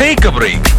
take a break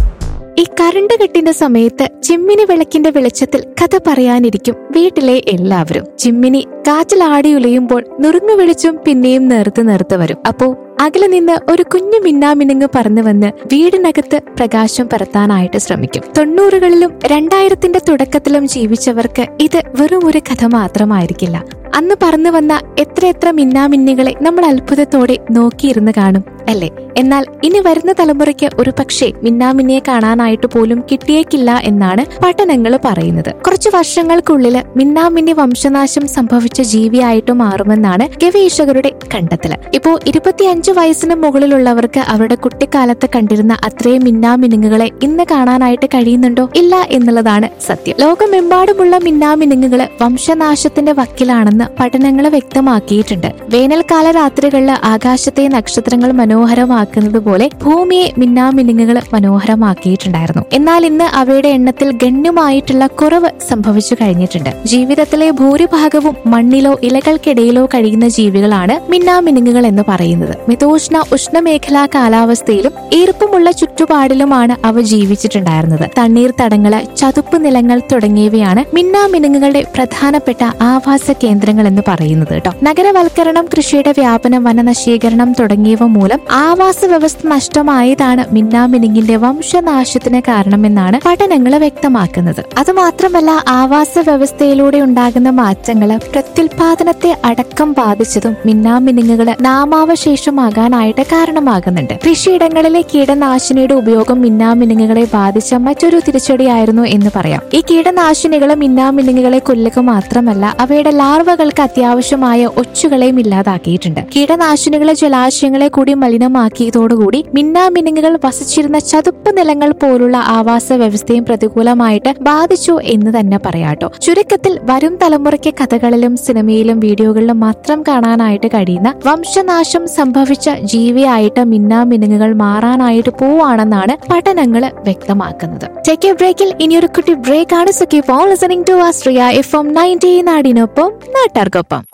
ഈ current കെട്ടിന്റെ സമയത്ത് ചിമ്മിനി വിളക്കിന്റെ വെളിച്ചത്തിൽ കഥ പറയാനിരിക്കും വീട്ടിലെ എല്ലാവരും ചിമ്മിനി കാറ്റിൽ ആടി ഉലയുമ്പോൾ നുറുങ്ങു വെളിച്ചം പിന്നെയും നേർത്ത് നേർത്ത് വരും അപ്പോ അകലെ നിന്ന് ഒരു കുഞ്ഞു മിന്നാമിനുങ്ങ് പറന്നു വന്ന് വീടിനകത്ത് പ്രകാശം പരത്താനായിട്ട് ശ്രമിക്കും തൊണ്ണൂറുകളിലും രണ്ടായിരത്തിന്റെ തുടക്കത്തിലും ജീവിച്ചവർക്ക് ഇത് വെറും ഒരു കഥ മാത്രമായിരിക്കില്ല അന്ന് പറന്നു വന്ന എത്ര എത്ര മിന്നാമിന്നികളെ നമ്മൾ അത്ഭുതത്തോടെ നോക്കിയിരുന്ന് കാണും അല്ലേ എന്നാൽ ഇനി വരുന്ന തലമുറയ്ക്ക് ഒരു പക്ഷേ മിന്നാമിന്നിയെ കാണാനായിട്ട് പോലും കിട്ടിയേക്കില്ല എന്നാണ് പഠനങ്ങൾ പറയുന്നത് കുറച്ചു വർഷങ്ങൾക്കുള്ളില് മിന്നാമിന്നി വംശനാശം സംഭവിച്ച ജീവിയായിട്ട് മാറുമെന്നാണ് ഗവേഷകരുടെ കണ്ടെത്തൽ ഇപ്പോ ഇരുപത്തിയഞ്ച് വയസ്സിന് മുകളിലുള്ളവർക്ക് അവരുടെ കുട്ടിക്കാലത്ത് കണ്ടിരുന്ന അത്രയും മിന്നാമിനുങ്ങുകളെ ഇന്ന് കാണാനായിട്ട് കഴിയുന്നുണ്ടോ ഇല്ല എന്നുള്ളതാണ് സത്യം ലോകമെമ്പാടുമുള്ള മിന്നാമിനുങ്ങുകള് വംശനാശത്തിന്റെ വക്കിലാണെന്ന് പഠനങ്ങൾ വ്യക്തമാക്കിയിട്ടുണ്ട് വേനൽക്കാല രാത്രികളിൽ ആകാശത്തെ നക്ഷത്രങ്ങൾ മനോഹരമാക്കുന്നത് പോലെ ഭൂമിയെ മിന്നാമിനുങ്ങുകൾ മനോഹരമാക്കിയിട്ടുണ്ടായിരുന്നു എന്നാൽ ഇന്ന് അവയുടെ എണ്ണത്തിൽ ഗണ്യമായിട്ടുള്ള കുറവ് സംഭവിച്ചു കഴിഞ്ഞിട്ടുണ്ട് ജീവിതത്തിലെ ഭൂരിഭാഗവും മണ്ണിലോ ഇലകൾക്കിടയിലോ കഴിയുന്ന ജീവികളാണ് മിന്നാമിനുങ്ങുകൾ എന്ന് പറയുന്നത് മിതോഷ്ണ ഉഷ്ണമേഖലാ കാലാവസ്ഥയിലും ഈർപ്പമുള്ള ചുറ്റുപാടിലുമാണ് അവ ജീവിച്ചിട്ടുണ്ടായിരുന്നത് തണ്ണീർത്തടങ്ങള് ചതുപ്പ് നിലങ്ങൾ തുടങ്ങിയവയാണ് മിന്നാമിനുങ്ങുകളുടെ പ്രധാനപ്പെട്ട ആവാസ കേന്ദ്രങ്ങൾ എന്ന് പറയുന്നത് കേട്ടോ നഗരവൽക്കരണം കൃഷിയുടെ വ്യാപനം വനനശീകരണം തുടങ്ങിയവ മൂലം ആവാസ വ്യവസ്ഥ നഷ്ടമായതാണ് മിന്നാമിനുങ്ങിന്റെ വംശനാശത്തിന് കാരണമെന്നാണ് പഠനങ്ങൾ വ്യക്തമാക്കുന്നത് അതുമാത്രമല്ല ആവാസ വ്യവസ്ഥയിലൂടെ ഉണ്ടാകുന്ന മാറ്റങ്ങള് പ്രത്യുൽപാദനത്തെ അടക്കം ബാധിച്ചതും മിന്നാമിനുങ്ങുകള് നാമാവശേഷമാകാനായിട്ട് കാരണമാകുന്നുണ്ട് കൃഷിയിടങ്ങളിലെ കീടനാശിനിയുടെ ഉപയോഗം മിന്നാമിനുങ്ങുകളെ ബാധിച്ച മറ്റൊരു തിരിച്ചടിയായിരുന്നു എന്ന് പറയാം ഈ കീടനാശിനികൾ മിന്നാമിനുങ്ങുകളെ കൊല്ലുക മാത്രമല്ല അവയുടെ ലാർവകൾക്ക് അത്യാവശ്യമായ ഒച്ചുകളെയും ഇല്ലാതാക്കിയിട്ടുണ്ട് കീടനാശിനികളെ ജലാശയങ്ങളെ കൂടി മലിനമാക്കിയതോടുകൂടി മിന്നാമിനുങ്ങുകൾ വസിച്ചിരുന്ന ചതുപ്പ് നിലങ്ങൾ പോലുള്ള ആവാസ വ്യവസ്ഥയും പ്രതികൂലമായിട്ട് ബാധിച്ചു എന്ന് തന്നെ പറയാട്ടോ ചുരുക്കത്തിൽ വരും തലമുറയ്ക്ക് കഥകളിലും സിനിമയിലും വീഡിയോകളിലും മാത്രം കാണാനായിട്ട് കഴിയുന്ന വംശനാശം സംഭവിച്ച ജീവിയായിട്ട് മിന്നാമിനുങ്ങുകൾ മാറാനായിട്ട് പോവാണെന്നാണ് പഠനങ്ങൾ വ്യക്തമാക്കുന്നത് ടേക്ക് എ ബ്രേക്കിൽ ഇനിയൊരു കുട്ടി ബ്രേക്ക് ആണ് so keep on listening to ആസ്ട്രിയ എഫ് എം നയൻറ്റി നാടിനൊപ്പം നാട്ടാർക്കൊപ്പം